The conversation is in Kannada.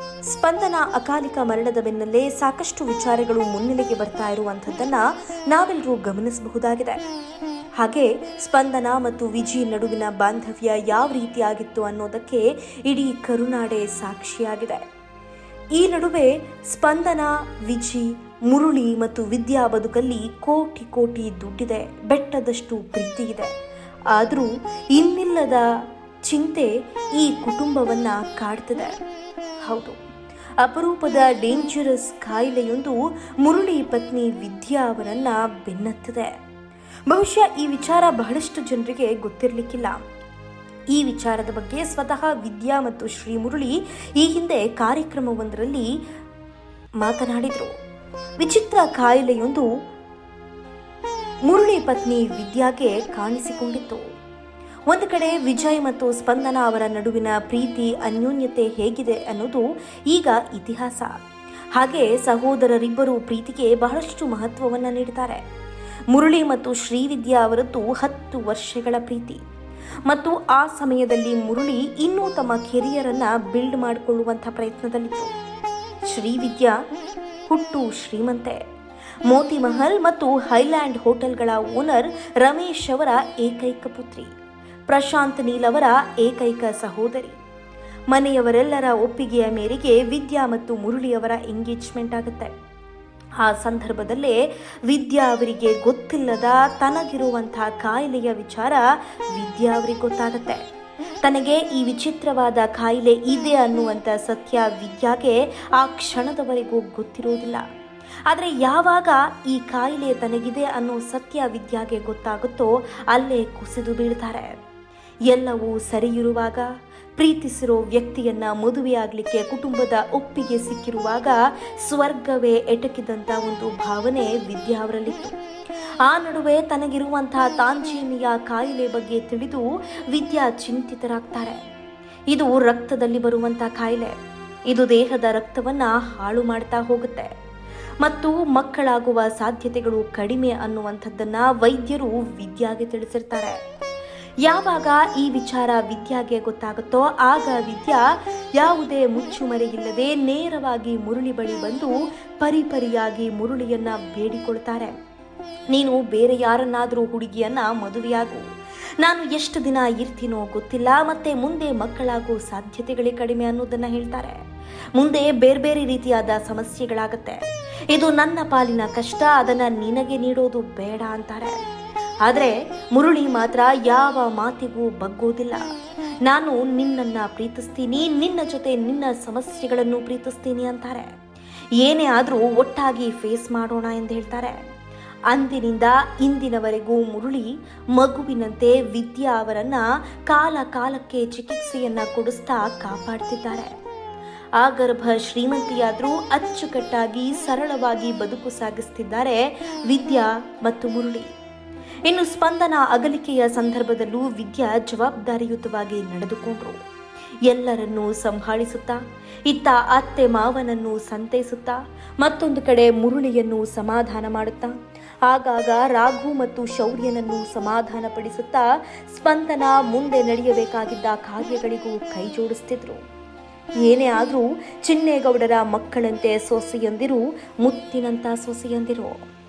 ಸ್ಪಂದನ ಅಕಾಲಿಕ ಮರಣದ ಬೆನ್ನಲ್ಲೇ ಸಾಕಷ್ಟು ವಿಚಾರಗಳು ಮುನ್ನೆಲೆಗೆ ಬರ್ತಾ ಇರುವಂಥದ್ದನ್ನ ನಾವೆಲ್ಲರೂ ಗಮನಿಸಬಹುದಾಗಿದೆ ಹಾಗೆ ಸ್ಪಂದನ ಮತ್ತು ವಿಜಿ ನಡುವಿನ ಬಾಂಧವ್ಯ ಯಾವ ರೀತಿಯಾಗಿತ್ತು ಅನ್ನೋದಕ್ಕೆ ಇಡೀ ಕರುನಾಡೆ ಸಾಕ್ಷಿಯಾಗಿದೆ ಈ ನಡುವೆ ಸ್ಪಂದನ ವಿಜಿ ಮುರುಳಿ ಮತ್ತು ವಿದ್ಯಾ ಬದುಕಲ್ಲಿ ಕೋಟಿ ಕೋಟಿ ದುಡ್ಡಿದೆ ಬೆಟ್ಟದಷ್ಟು ಪ್ರೀತಿ ಇದೆ ಆದರೂ ಇನ್ನಿಲ್ಲದ ಚಿಂತೆ ಈ ಕುಟುಂಬವನ್ನ ಕಾಡ್ತಿದೆ ಹೌದು ಅಪರೂಪದ ಡೇಂಜರಸ್ ಕಾಯಿಲೆಯೊಂದು ಮುರುಳಿ ಪತ್ನಿ ವಿದ್ಯಾ ಅವರನ್ನ ಬೆನ್ನತ್ತಿದೆ ಬಹುಶಃ ಈ ವಿಚಾರ ಬಹಳಷ್ಟು ಜನರಿಗೆ ಗೊತ್ತಿರಲಿಕ್ಕಿಲ್ಲ ಈ ವಿಚಾರದ ಬಗ್ಗೆ ಸ್ವತಃ ವಿದ್ಯಾ ಮತ್ತು ಶ್ರೀ ಮುರುಳಿ ಈ ಹಿಂದೆ ಕಾರ್ಯಕ್ರಮವೊಂದರಲ್ಲಿ ಮಾತನಾಡಿದರು ವಿಚಿತ್ರ ಕಾಯಿಲೆಯೊಂದು ಮುರುಳಿ ಪತ್ನಿ ವಿದ್ಯಾಗೆ ಕಾಣಿಸಿಕೊಂಡಿತ್ತು ಒಂದು ಕಡೆ ವಿಜಯ್ ಮತ್ತು ಸ್ಪಂದನ ಅವರ ನಡುವಿನ ಪ್ರೀತಿ ಅನ್ಯೋನ್ಯತೆ ಹೇಗಿದೆ ಅನ್ನೋದು ಈಗ ಇತಿಹಾಸ ಹಾಗೆ ಸಹೋದರರಿಬ್ಬರು ಪ್ರೀತಿಗೆ ಬಹಳಷ್ಟು ಮಹತ್ವವನ್ನು ನೀಡುತ್ತಾರೆ ಮುರಳಿ ಮತ್ತು ಶ್ರೀವಿದ್ಯಾ ಅವರದ್ದು ಹತ್ತು ವರ್ಷಗಳ ಪ್ರೀತಿ ಮತ್ತು ಆ ಸಮಯದಲ್ಲಿ ಮುರಳಿ ಇನ್ನೂ ತಮ್ಮ ಕೆರಿಯರ್ ಅನ್ನ ಬಿಲ್ಡ್ ಮಾಡಿಕೊಳ್ಳುವಂಥ ಪ್ರಯತ್ನದಲ್ಲಿತ್ತು ಶ್ರೀವಿದ್ಯಾ ಹುಟ್ಟು ಶ್ರೀಮಂತೆ ಮೋತಿ ಮಹಲ್ ಮತ್ತು ಹೈಲ್ಯಾಂಡ್ ಹೋಟೆಲ್ಗಳ ಓನರ್ ರಮೇಶ್ ಅವರ ಏಕೈಕ ಪುತ್ರಿ ಪ್ರಶಾಂತ್ ನೀಲ್ ಅವರ ಏಕೈಕ ಸಹೋದರಿ ಮನೆಯವರೆಲ್ಲರ ಒಪ್ಪಿಗೆಯ ಮೇರೆಗೆ ವಿದ್ಯಾ ಮತ್ತು ಮುರಳಿ ಅವರ ಎಂಗೇಜ್ಮೆಂಟ್ ಆಗುತ್ತೆ ಆ ಸಂದರ್ಭದಲ್ಲೇ ವಿದ್ಯಾ ಅವರಿಗೆ ಗೊತ್ತಿಲ್ಲದ ತನಗಿರುವಂತಹ ಕಾಯಿಲೆಯ ವಿಚಾರ ವಿದ್ಯಾ ಅವರಿಗೆ ಗೊತ್ತಾಗತ್ತೆ ತನಗೆ ಈ ವಿಚಿತ್ರವಾದ ಕಾಯಿಲೆ ಇದೆ ಅನ್ನುವಂಥ ಸತ್ಯ ವಿದ್ಯಾಗೆ ಆ ಕ್ಷಣದವರೆಗೂ ಗೊತ್ತಿರೋದಿಲ್ಲ ಆದರೆ ಯಾವಾಗ ಈ ಕಾಯಿಲೆ ತನಗಿದೆ ಅನ್ನೋ ಸತ್ಯ ವಿದ್ಯಾಗೆ ಗೊತ್ತಾಗುತ್ತೋ ಅಲ್ಲೇ ಕುಸಿದು ಬೀಳ್ತಾರೆ ಎಲ್ಲವೂ ಸರಿಯಿರುವಾಗ ಪ್ರೀತಿಸಿರೋ ವ್ಯಕ್ತಿಯನ್ನ ಮದುವೆಯಾಗಲಿಕ್ಕೆ ಕುಟುಂಬದ ಒಪ್ಪಿಗೆ ಸಿಕ್ಕಿರುವಾಗ ಸ್ವರ್ಗವೇ ಎಟಕಿದಂಥ ಒಂದು ಭಾವನೆ ವಿದ್ಯಾ ಅವರಲ್ಲಿತ್ತು ಆ ನಡುವೆ ತನಗಿರುವಂತಹ ತಾಂಜೀನಿಯ ಕಾಯಿಲೆ ಬಗ್ಗೆ ತಿಳಿದು ವಿದ್ಯಾ ಚಿಂತಿತರಾಗ್ತಾರೆ ಇದು ರಕ್ತದಲ್ಲಿ ಬರುವಂತಹ ಕಾಯಿಲೆ ಇದು ದೇಹದ ರಕ್ತವನ್ನ ಹಾಳು ಮಾಡ್ತಾ ಹೋಗುತ್ತೆ ಮತ್ತು ಮಕ್ಕಳಾಗುವ ಸಾಧ್ಯತೆಗಳು ಕಡಿಮೆ ಅನ್ನುವಂಥದ್ದನ್ನ ವೈದ್ಯರು ವಿದ್ಯಾಗೆ ತಿಳಿಸಿರ್ತಾರೆ ಯಾವಾಗ ಈ ವಿಚಾರ ವಿದ್ಯಾಗೆ ಗೊತ್ತಾಗುತ್ತೋ ಆಗ ವಿದ್ಯಾ ಯಾವುದೇ ಮುಚ್ಚುಮರೆಯಿಲ್ಲದೆ ನೇರವಾಗಿ ಮುರುಳಿ ಬಳಿ ಬಂದು ಪರಿಪರಿಯಾಗಿ ಮುರುಳಿಯನ್ನ ಬೇಡಿಕೊಳ್ತಾರೆ ನೀನು ಬೇರೆ ಯಾರನ್ನಾದರೂ ಹುಡುಗಿಯನ್ನ ಮದುವೆಯಾಗು ನಾನು ಎಷ್ಟು ದಿನ ಇರ್ತೀನೋ ಗೊತ್ತಿಲ್ಲ ಮತ್ತೆ ಮುಂದೆ ಮಕ್ಕಳಾಗೋ ಸಾಧ್ಯತೆಗಳೇ ಕಡಿಮೆ ಅನ್ನೋದನ್ನ ಹೇಳ್ತಾರೆ ಮುಂದೆ ಬೇರೆ ಬೇರೆ ರೀತಿಯಾದ ಸಮಸ್ಯೆಗಳಾಗತ್ತೆ ಇದು ನನ್ನ ಪಾಲಿನ ಕಷ್ಟ ಅದನ್ನ ನಿನಗೆ ನೀಡೋದು ಬೇಡ ಅಂತಾರೆ ಆದರೆ ಮುರುಳಿ ಮಾತ್ರ ಯಾವ ಮಾತಿಗೂ ಬಗ್ಗೋದಿಲ್ಲ ನಾನು ನಿನ್ನನ್ನ ಪ್ರೀತಿಸ್ತೀನಿ ನಿನ್ನ ಜೊತೆ ನಿನ್ನ ಸಮಸ್ಯೆಗಳನ್ನು ಪ್ರೀತಿಸ್ತೀನಿ ಅಂತಾರೆ ಏನೇ ಆದರೂ ಒಟ್ಟಾಗಿ ಫೇಸ್ ಮಾಡೋಣ ಎಂದು ಹೇಳ್ತಾರೆ ಅಂದಿನಿಂದ ಇಂದಿನವರೆಗೂ ಮುರುಳಿ ಮಗುವಿನಂತೆ ವಿದ್ಯಾ ಅವರನ್ನ ಕಾಲ ಕಾಲಕ್ಕೆ ಚಿಕಿತ್ಸೆಯನ್ನ ಕೊಡಿಸ್ತಾ ಕಾಪಾಡ್ತಿದ್ದಾರೆ ಆ ಗರ್ಭ ಶ್ರೀಮಂತಿಯಾದರೂ ಅಚ್ಚುಕಟ್ಟಾಗಿ ಸರಳವಾಗಿ ಬದುಕು ಸಾಗಿಸ್ತಿದ್ದಾರೆ ವಿದ್ಯಾ ಮತ್ತು ಮುರುಳಿ ಇನ್ನು ಸ್ಪಂದನ ಅಗಲಿಕೆಯ ಸಂದರ್ಭದಲ್ಲೂ ವಿದ್ಯಾ ಜವಾಬ್ದಾರಿಯುತವಾಗಿ ನಡೆದುಕೊಂಡ್ರು ಎಲ್ಲರನ್ನೂ ಸಂಭಾಳಿಸುತ್ತಾ ಇತ್ತ ಅತ್ತೆ ಮಾವನನ್ನು ಸಂತೈಸುತ್ತಾ ಮತ್ತೊಂದು ಕಡೆ ಮುರುಳಿಯನ್ನು ಸಮಾಧಾನ ಮಾಡುತ್ತಾ ಆಗಾಗ ರಾಘು ಮತ್ತು ಶೌರ್ಯನನ್ನು ಸಮಾಧಾನಪಡಿಸುತ್ತಾ ಸ್ಪಂದನ ಮುಂದೆ ನಡೆಯಬೇಕಾಗಿದ್ದ ಕಾರ್ಯಗಳಿಗೂ ಕೈ ಜೋಡಿಸ್ತಿದ್ರು ಏನೇ ಆದರೂ ಚಿನ್ನೇಗೌಡರ ಮಕ್ಕಳಂತೆ ಸೊಸೆಯಂದಿರು ಮುತ್ತಿನಂತ ಸೊಸೆಯಂದಿರು